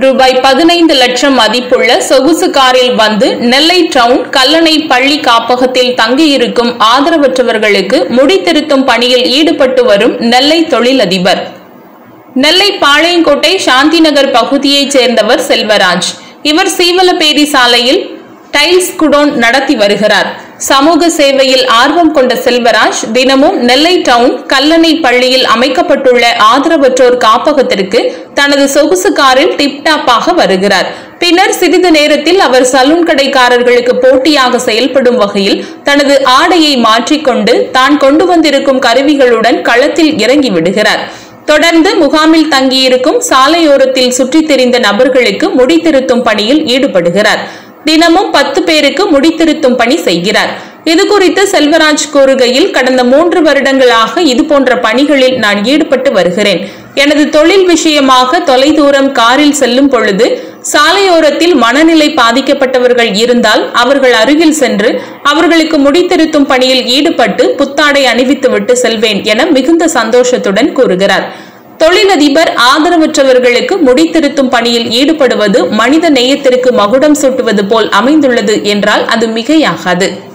ரூபாய் பதினைந்து லட்சம் மதிப்புள்ள சொகுசு காரில் வந்து நெல்லை டவுன் கல்லணை பள்ளி காப்பகத்தில் தங்கியிருக்கும் ஆதரவற்றவர்களுக்கு முடித்திருத்தும் பணியில் ஈடுபட்டு வரும் நெல்லை தொழிலதிபர் நெல்லை பாளையங்கோட்டை சாந்திநகர் பகுதியைச் சேர்ந்தவர் செல்வராஜ் இவர் சீவலப்பேரி சாலையில் டைல்ஸ் குடோன் நடத்தி வருகிறார் சமூக சேவையில் ஆர்வம் கொண்ட செல்வராஜ் தினமும் நெல்லை டவுன் கல்லணை பள்ளியில் அமைக்கப்பட்டுள்ள ஆதரவற்றோர் காப்பகத்திற்கு தனது சொகுசு காரில் டிப்டாப்பாக வருகிறார் பின்னர் சிறிது நேரத்தில் அவர் சலூன் கடைக்காரர்களுக்கு போட்டியாக செயல்படும் வகையில் தனது ஆடையை மாற்றிக்கொண்டு தான் கொண்டு வந்திருக்கும் கருவிகளுடன் களத்தில் இறங்கி விடுகிறார் தொடர்ந்து முகாமில் தங்கியிருக்கும் சாலையோரத்தில் சுற்றித் திரிந்த நபர்களுக்கு முடித்திருத்தும் பணியில் ஈடுபடுகிறார் தினமும் பத்து பேருக்கு முடித்திருத்தும் பணி செய்கிறார் இது குறித்து செல்வராஜ் கூறுகையில் கடந்த மூன்று வருடங்களாக இதுபோன்ற பணிகளில் நான் ஈடுபட்டு வருகிறேன் எனது தொழில் விஷயமாக தொலைதூரம் காரில் செல்லும் பொழுது சாலையோரத்தில் மனநிலை பாதிக்கப்பட்டவர்கள் இருந்தால் அவர்கள் அருகில் சென்று அவர்களுக்கு முடித்திருத்தும் பணியில் ஈடுபட்டு புத்தாடை அணிவித்துவிட்டு செல்வேன் என மிகுந்த சந்தோஷத்துடன் கூறுகிறார் தொழிலதிபர் ஆதரவற்றவர்களுக்கு முடித்திருத்தும் பணியில் ஈடுபடுவது மனித நேயத்திற்கு மகுடம் சூட்டுவது போல் அமைந்துள்ளது என்றால் அது மிகையாகாது